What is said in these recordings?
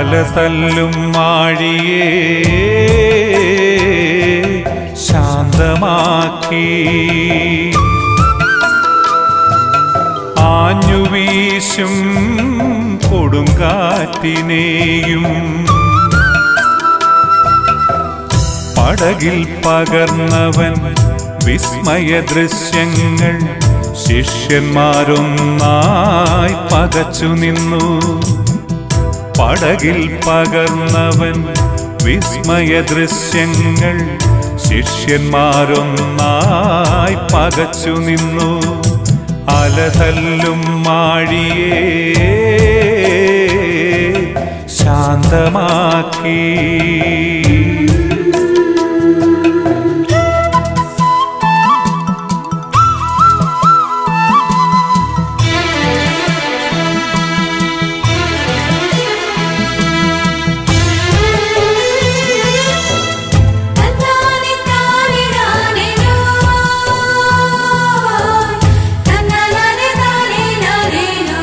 അലതല്ലും മാഴിയേ ശാന്തമാക്കി ആഞ്ഞുവീശും കൊടുങ്കാറ്റിനെയും പടകിൽ പകർന്നവൻ വിസ്മയ ദൃശ്യങ്ങൾ ശിഷ്യന്മാരൊന്നായി പകച്ചു നിന്നു പടകിൽ പകർന്നവൻ വിസ്മയ ദൃശ്യങ്ങൾ ശിഷ്യന്മാരൊന്നായി പകച്ചു നിന്നു അലതല്ലും മാഴിയേ ശാന്തമാക്കി തന്നാനി താനി നാനിനോ തന്നാനി താനി നാനിനോ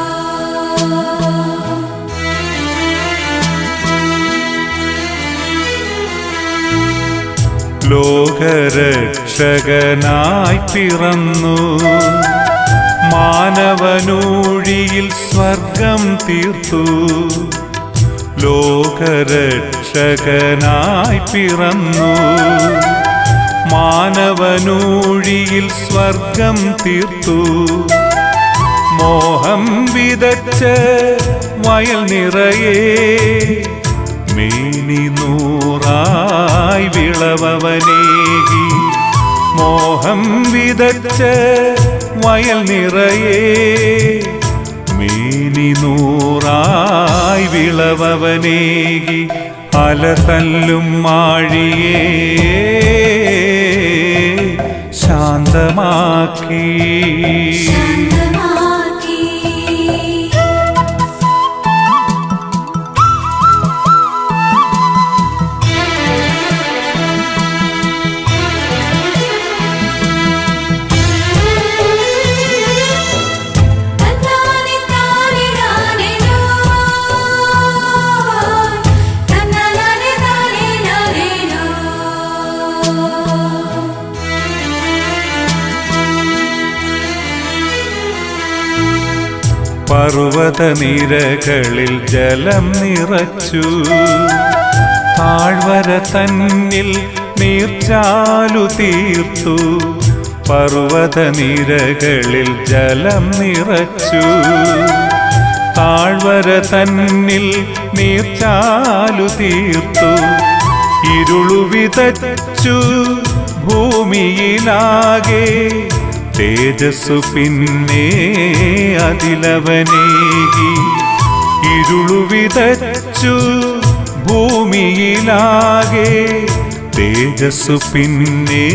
ലോകരക്ഷകനായി പിറന്നു മാനവനൂഴിയിൽ സ്വർഗം തീർത്തു ലോകരക്ഷകനായി പിറന്നു മാനവനൂഴിയിൽ സ്വർഗം തീർത്തു മോഹം വിതച്ച് വയൽ നിറയെ മേനി നൂറായി വിളവവനേകി മോഹം വിതച്ച് വയൽ നിറയെ മേനി നൂറായി വിളവവനേകി അലതല്ലും മാഴിയേ ശാന്തമാക്കി ശാന്തമാക്കി തന്നാനി താനി നാനിനോ തന്നാനി താനി നാനിനോ പർവ്വത നിരകളിൽ ജലം നിറച്ചു താഴ്വര തന്നിൽ നീർച്ചാലു തീർത്തു പർവ്വത നിരകളിൽ ജലം നിറച്ചു താഴ്വര തന്നിൽ നീർച്ചാലു തീർത്തു ഇരുളു വിതച്ചു ഭൂമിയിലാകെ തേജസ്സു പിന്നെ അതിലവനേകി ഇരുളു വിതച്ചു ഭൂമിയിലാകെ തേജസ്സു പിന്നെ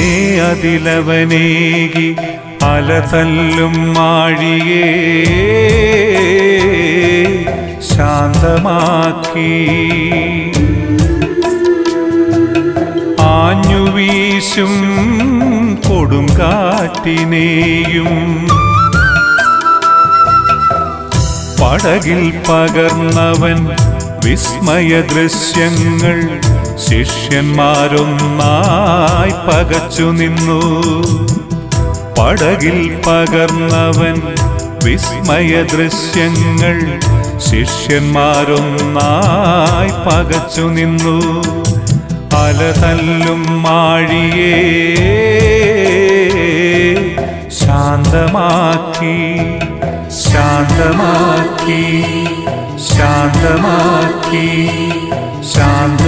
അതിലവനേകി അലതല്ലും മാഴിയേ ശാന്തമാക്കി ആഞ്ഞുവീശും കൊടുങ്കാറ്റിനെയും പടകിൽ പകർന്നവൻ വിസ്മയ ദൃശ്യങ്ങൾ ശിഷ്യന്മാരൊന്നായി പകച്ചു നിന്നു പടകിൽ പകർന്നവൻ വിസ്മയ ദൃശ്യങ്ങൾ ശിഷ്യന്മാരൊന്നായി പകച്ചു നിന്നു അലതല്ലും മാഴിയേ ശാന്തമാക്കി ശാന്തമാക്കി ശാന്തമാക്കി ശാന്ത